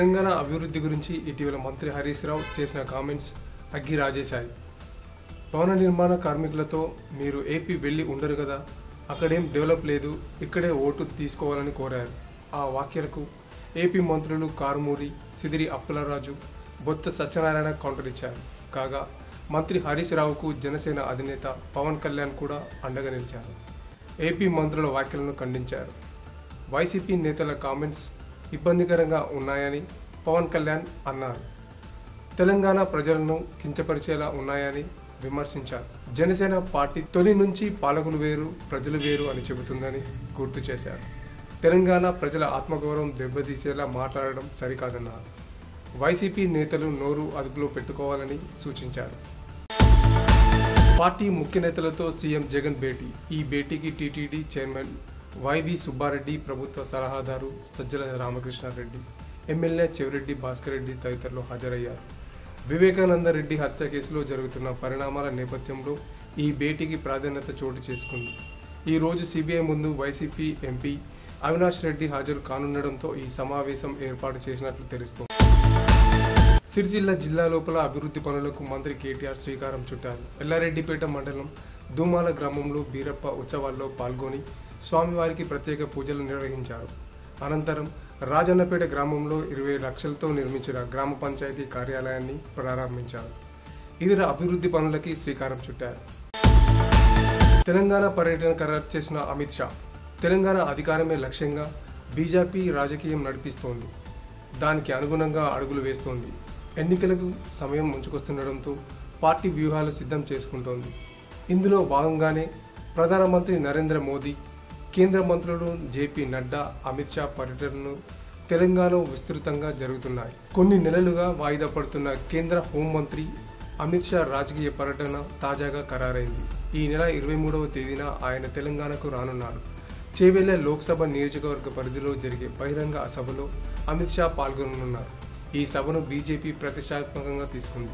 తెలంగాణ అభివృద్ధి గురించి ఇటీవల మంత్రి హరీష్ రావు చేసిన కామెంట్స్ అగ్గి రాజేశాయి భవన నిర్మాణ కార్మికులతో మీరు ఏపీ వెళ్ళి ఉండరు కదా అక్కడేం డెవలప్ లేదు ఇక్కడే ఓటు తీసుకోవాలని కోరారు ఆ వ్యాఖ్యలకు ఏపీ మంత్రులు కారుమూరి సిదిరి అప్పులరాజు బొత్త సత్యనారాయణ కౌంటర్ ఇచ్చారు కాగా మంత్రి హరీష్ రావుకు జనసేన అధినేత పవన్ కళ్యాణ్ కూడా అండగా నిలిచారు ఏపీ మంత్రుల వ్యాఖ్యలను ఖండించారు వైసీపీ నేతల కామెంట్స్ ఇబ్బందికరంగా ఉన్నాయని పవన్ కళ్యాణ్ అన్నారు తెలంగాణ ప్రజలను కించపరిచేలా ఉన్నాయని విమర్శించారు జనసేన పార్టీ తొలి నుంచి పాలకులు వేరు ప్రజలు వేరు అని చెబుతుందని గుర్తు చేశారు తెలంగాణ ప్రజల ఆత్మగౌరవం దెబ్బతీసేలా మాట్లాడడం సరికాదన్నారు వైసీపీ నేతలు నోరు అదుపులో పెట్టుకోవాలని సూచించారు పార్టీ ముఖ్య నేతలతో సీఎం జగన్ భేటీ ఈ భేటీకి టీటీడీ చైర్మన్ వైవి సుబ్బారెడ్డి ప్రభుత్వ సలహాదారు సజ్జల రామకృష్ణారెడ్డి ఎమ్మెల్యే చెవిరెడ్డి భాస్కర్ రెడ్డి తదితరులు హాజరయ్యారు వివేకానంద రెడ్డి హత్య కేసులో జరుగుతున్న పరిణామాల నేపథ్యంలో ఈ భేటీకి ప్రాధాన్యత చోటు చేసుకుంది ఈ రోజు సిబిఐ ముందు వైసీపీ ఎంపీ అవినాష్ రెడ్డి హాజరు కానుండడంతో ఈ సమావేశం ఏర్పాటు చేసినట్లు తెలుస్తోంది సిరిసిల్ల జిల్లా లోపల అభివృద్ధి పనులకు మంత్రి కేటీఆర్ శ్రీకారం చుట్టారు ఎల్లారెడ్డిపేట మండలం దూమాల గ్రామంలో బీరప్ప ఉత్సవాల్లో పాల్గొని స్వామివారికి ప్రత్యేక పూజలు నిర్వహించారు అనంతరం రాజన్నపేట గ్రామంలో ఇరవై లక్షలతో నిర్మించిన గ్రామ పంచాయతీ కార్యాలయాన్ని ప్రారంభించారు ఇతర అభివృద్ధి పనులకి శ్రీకారం చుట్టారు తెలంగాణ పర్యటన ఖరారు చేసిన అమిత్ షా తెలంగాణ అధికారమే లక్ష్యంగా బీజేపీ రాజకీయం నడిపిస్తోంది దానికి అనుగుణంగా అడుగులు వేస్తోంది ఎన్నికలకు సమయం ముంచుకొస్తుండడంతో పార్టీ వ్యూహాలు సిద్ధం చేసుకుంటోంది ఇందులో భాగంగానే ప్రధానమంత్రి నరేంద్ర మోదీ కేంద్ర మంత్రులు జేపీ నడ్డా అమిత్ షా పర్యటనలు తెలంగాణలో విస్తృతంగా జరుగుతున్నాయి కొన్ని నెలలుగా వాయిదా పడుతున్న కేంద్ర హోంమంత్రి అమిత్ షా రాజకీయ పర్యటన తాజాగా ఖరారైంది ఈ నెల ఇరవై మూడవ తేదీన ఆయన తెలంగాణకు రానున్నారు చేవెళ్ల లోక్సభ నియోజకవర్గ పరిధిలో జరిగే బహిరంగ సభలో అమిత్ షా పాల్గొననున్నారు ఈ సభను బీజేపీ ప్రతిష్టాత్మకంగా తీసుకుంది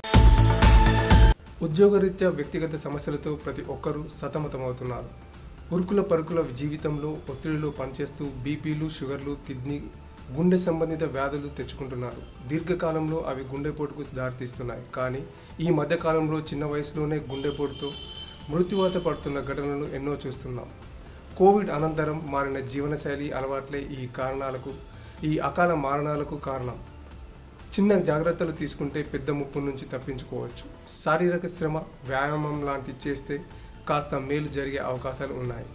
ఉద్యోగరీత్యా వ్యక్తిగత సమస్యలతో ప్రతి ఒక్కరూ సతమతమవుతున్నారు ఉరుకుల పరుకుల జీవితంలో ఒత్తిడిలో పనిచేస్తూ బీపీలు షుగర్లు కిడ్నీ గుండె సంబంధిత వ్యాధులు తెచ్చుకుంటున్నారు దీర్ఘకాలంలో అవి గుండెపోటుకు దారితీస్తున్నాయి కానీ ఈ మధ్య కాలంలో చిన్న వయసులోనే గుండెపోటుతో మృత్యువాత పడుతున్న ఘటనలు ఎన్నో చూస్తున్నాం కోవిడ్ అనంతరం మారిన జీవనశైలి అలవాట్లే ఈ కారణాలకు ఈ అకాల మరణాలకు కారణం చిన్న జాగ్రత్తలు తీసుకుంటే పెద్ద ముప్పు నుంచి తప్పించుకోవచ్చు శారీరక శ్రమ వ్యాయామం లాంటి చేస్తే కాస్త మేలు జరిగే అవకాశాలు ఉన్నాయి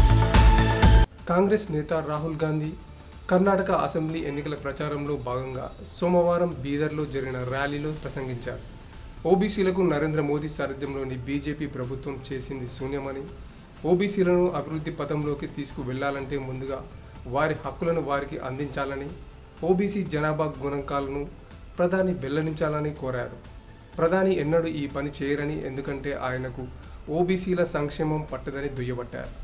కాంగ్రెస్ నేత రాహుల్ గాంధీ కర్ణాటక అసెంబ్లీ ఎన్నికల ప్రచారంలో భాగంగా సోమవారం బీదర్లో జరిగిన ర్యాలీలో ప్రసంగించారు ఓబీసీలకు నరేంద్ర మోదీ సారథ్యంలోని బీజేపీ ప్రభుత్వం చేసింది శూన్యమని ఓబీసీలను అభివృద్ధి పథంలోకి తీసుకువెళ్లాలంటే ముందుగా వారి హక్కులను వారికి అందించాలని ఓబీసీ జనాభా గుణాంకాలను ప్రధాని వెల్లడించాలని కోరారు ప్రధాని ఎన్నడూ ఈ పని చేయరని ఎందుకంటే ఆయనకు ఓబీసీల సంక్షేమం పట్టదని దుయ్యబట్టారు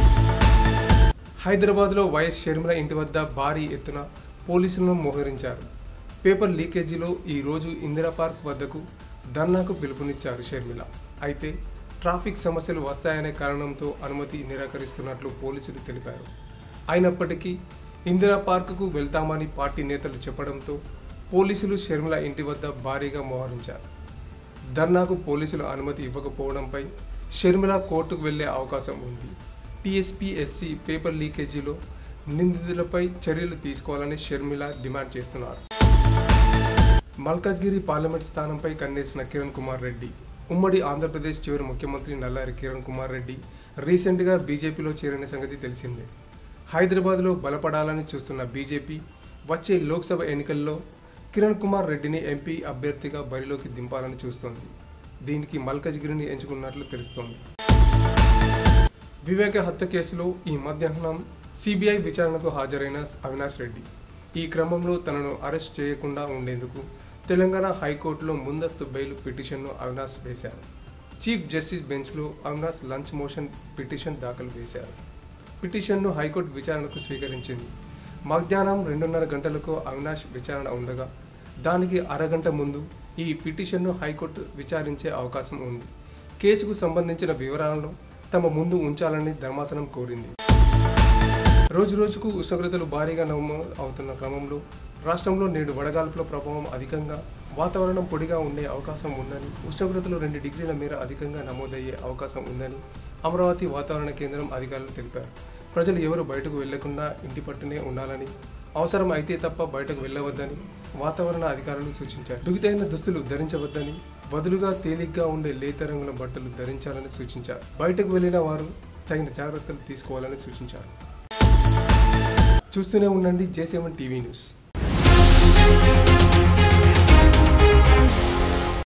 హైదరాబాద్లో వైఎస్ షర్మిల ఇంటి వద్ద భారీ ఎత్తున పోలీసులను మోహరించారు పేపర్ లీకేజీలో ఈ రోజు ఇందిరా పార్క్ వద్దకు ధర్నాకు పిలుపునిచ్చారు షర్మిల అయితే ట్రాఫిక్ సమస్యలు వస్తాయనే కారణంతో అనుమతి నిరాకరిస్తున్నట్లు పోలీసులు తెలిపారు అయినప్పటికీ ఇందిరా పార్కుకు వెళ్తామని పార్టీ నేతలు చెప్పడంతో పోలీసులు షర్మిల ఇంటి వద్ద భారీగా మోహరించారు ధర్నాకు పోలీసులు అనుమతి ఇవ్వకపోవడంపై షర్మిల కోర్టుకు వెళ్లే అవకాశం ఉంది టీఎస్పీఎస్సీ పేపర్ లీకేజీలో నిందితులపై చర్యలు తీసుకోవాలని షర్మిల డిమాండ్ చేస్తున్నారు మల్కాజ్గిరి పార్లమెంట్ స్థానంపై కన్నేసిన కిరణ్ కుమార్ రెడ్డి ఉమ్మడి ఆంధ్రప్రదేశ్ చివరి ముఖ్యమంత్రి నల్లారి కిరణ్ కుమార్ రెడ్డి రీసెంట్గా బీజేపీలో చేరిన సంగతి తెలిసిందే హైదరాబాద్లో బలపడాలని చూస్తున్న బీజేపీ వచ్చే లోక్సభ ఎన్నికల్లో కిరణ్ కుమార్ రెడ్డిని ఎంపీ అభ్యర్థిగా బరిలోకి దింపాలని చూస్తోంది దీనికి మల్కజ్గిరిని ఎంచుకున్నట్లు తెలుస్తోంది వివేక హత్య కేసులో ఈ మధ్యాహ్నం సిబిఐ విచారణకు హాజరైన అవినాష్ రెడ్డి ఈ క్రమంలో తనను అరెస్ట్ చేయకుండా ఉండేందుకు తెలంగాణ హైకోర్టులో ముందస్తు బెయిల్ పిటిషన్ను అవినాష్ వేశారు చీఫ్ జస్టిస్ బెంచ్లో అవినాష్ లంచ్ మోషన్ పిటిషన్ దాఖలు చేశారు పిటిషన్ను హైకోర్టు విచారణకు స్వీకరించింది మధ్యాహ్నం రెండున్నర గంటలకు అవినాష్ విచారణ ఉండగా దానికి అరగంట ముందు ఈ పిటిషన్ను హైకోర్టు విచారించే అవకాశం ఉంది కేసుకు సంబంధించిన వివరాలను తమ ముందు ఉంచాలని ధర్మాసనం కోరింది రోజు రోజుకు ఉష్ణోగ్రతలు భారీగా నమోదు అవుతున్న క్రమంలో రాష్ట్రంలో నేడు వడగాల్పుల ప్రభావం అధికంగా వాతావరణం పొడిగా ఉండే అవకాశం ఉందని ఉష్ణోగ్రతలు రెండు డిగ్రీల మేర అధికంగా నమోదయ్యే అవకాశం ఉందని అమరావతి వాతావరణ కేంద్రం అధికారులు తెలిపారు ప్రజలు ఎవరు బయటకు వెళ్లకుండా ఇంటి పట్టునే ఉండాలని అవసరం అయితే తప్ప బయటకు వెళ్ళవద్దని వాతావరణ అధికారులు సూచించారు దుగితైన దుస్తులు ధరించవద్దని బదులుగా తేలిగ్గా ఉండే లేత రంగుల బట్టలు ధరించాలని సూచించారు బయటకు వెళ్లిన వారు తగిన జాగ్రత్తలు తీసుకోవాలని సూచించారు చూస్తూనే ఉండండి జే సెవెన్ టీవీ న్యూస్